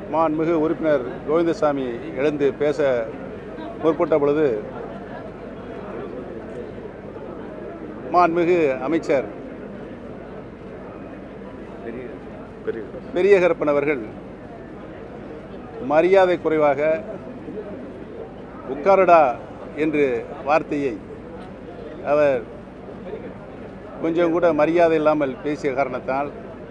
மாண்புமிகு உறுப்பினர் கோவிந்தசாமி எழுந்து பேச முற்பட்ட பொழுது மாண்புமிகு அமைச்சர் பெரியகரப்பன் அவர்கள் மரியாதை குறைவாக உட்காரடா என்று வார்த்தையை அவர் கொஞ்சம் கூட மரியாதை இல்லாமல் பேசிய காரணத்தால்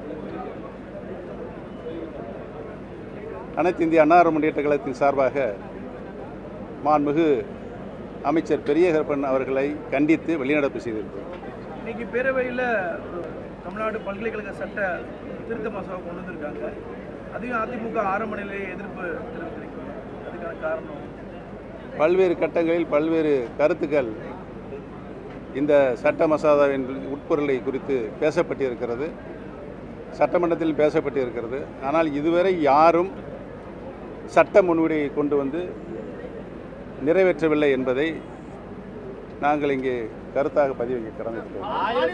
அனைத்து இந்திய அன்னார முன்னேற்ற கழகத்தின் சார்பாக மாண்புமிகு அமைச்சர் பெரியகரப்பன் அவர்களை கண்டித்து வெளிநடப்பு செய்திருக்கிறோம் இன்னைக்கு பேரவையில் தமிழ்நாடு பல்கலைக்கழக சட்ட திருத்த மசோதா கொண்டு வந்திருக்காங்க அதையும் அதிமுக ஆரம்ப நிலையை எதிர்ப்பு தெரிவித்திருக்கீங்க அதுக்கான காரணம் பல்வேறு கட்டங்களில் பல்வேறு கருத்துக்கள் இந்த சட்ட மசோதாவின் உட்பொருளை குறித்து பேசப்பட்டிருக்கிறது சட்டமன்றத்தில் பேசப்பட்டிருக்கிறது ஆனால் இதுவரை யாரும் சட்ட முன்வடிவை கொண்டு வந்து நிறைவேற்றவில்லை என்பதை நாங்கள் இங்கே கருத்தாக பதிவு கடந்திருக்கிறோம்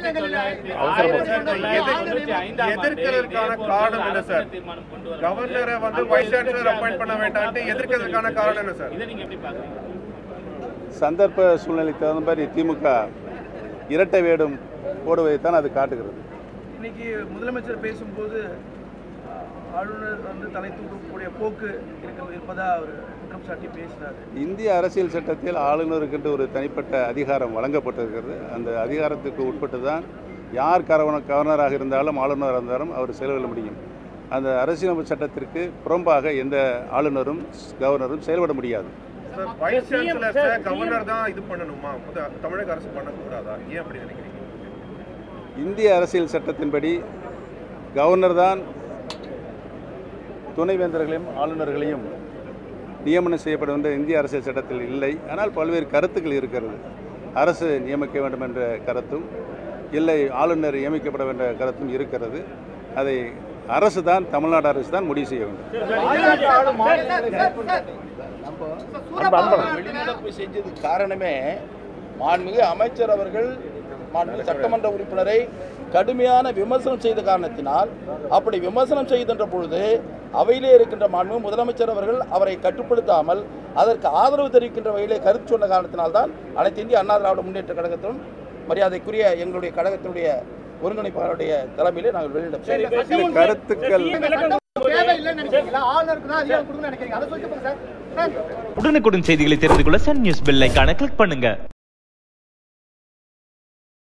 எதிர்க்கிறதுக்கான காரணம் என்ன சார் கவர்னரை வந்து வைஸ் சான்சலர் அப்பாயிண்ட் பண்ண வேண்டாம்ட்டு எதிர்க்கிறதுக்கான காரணம் என்ன சார் சந்தர்ப்ப சூழ்நிலை தகுந்த மாதிரி திமுக இரட்டை வேடம் போடுவதைத்தான் அது காட்டுகிறது இன்னைக்கு முதலமைச்சர் பேசும்போது ஆஹ், ஆளுநர் வந்து தலை தூக்கக்கூடிய போக்கு இருக்க இருப்பதா அவர் குற்றம் சாட்டி பேசினார் இந்திய அரசியல் சட்டத்தில் ஆளுநருக்கென்று ஒரு தனிப்பட்ட அதிகாரம் வழங்கப்பட்டிருக்கிறது அந்த அதிகாரத்துக்கு உட்பட்டு தான் யார் கவர்னர் கவர்னராக இருந்தாலும் ஆளுநராக இருந்தாலும் அவர் செயல்பட முடியும் அந்த அரசியலமைப்பு சட்டத்திற்கு புறம்பாக எந்த ஆளுநரும் கவர்னரும் செயல்பட முடியாது சார் வைஸ் சான்சலர் கவர்னர் தான் இது பண்ணணுமா முத- தமிழக அரசு பண்ணக்கூடாதா ஏன் அப்படி நினைக்கிறீங்க இந்திய அரசியல் சட்டத்தின்படி கவர்னர் தான் துணைவேந்தர்களையும் ஆளுநர்களையும் நியமனம் செய்யப்பட வேண்டிய இந்திய அரசியல் சட்டத்தில் இல்லை ஆனால் பல்வேறு கருத்துக்கள் இருக்கிறது அரசு நியமிக்க வேண்டும் என்ற கருத்தும் இல்லை ஆளுநர் நியமிக்கப்பட வேண்டிய கருத்தும் இருக்கிறது அதை அரசு தான் தமிழ்நாடு அரசு தான் முடிவு செய்ய வேண்டும் வெளிநடப்பு செஞ்சதுக்கு காரணமே மாண்புமிகு அமைச்சர் அவர்கள் மாண்புமிகு சட்டமன்ற உறுப்பினரை கடுமையான விமர்சனம் செய்த காரணத்தினால் அப்படி விமர்சனம் செய்கின்ற பொழுது அவையிலே இருக்கின்ற மாண்புமிகு முதலமைச்சர் அவர்கள் அவரை கட்டுப்படுத்தாமல் அதற்கு ஆதரவு தெரிவிக்கின்ற வகையிலே கருத்து சொன்ன காரணத்தினால்தான் அனைத்து இந்திய அண்ணா திராவிட முன்னேற்ற கழகத்திலும் மரியாதைக்குரிய எங்களுடைய கழகத்தினுடைய ஒருங்கிணைப்பாளருடைய தலைமையிலே நாங்கள் வெளியிட இந்த கருத்துக்கள் உடனுக்குடன் செய்திகளை தெரிந்து கொள்ள சன் நியூஸ் பெல் ஐகானை கிளிக் பண்ணுங்க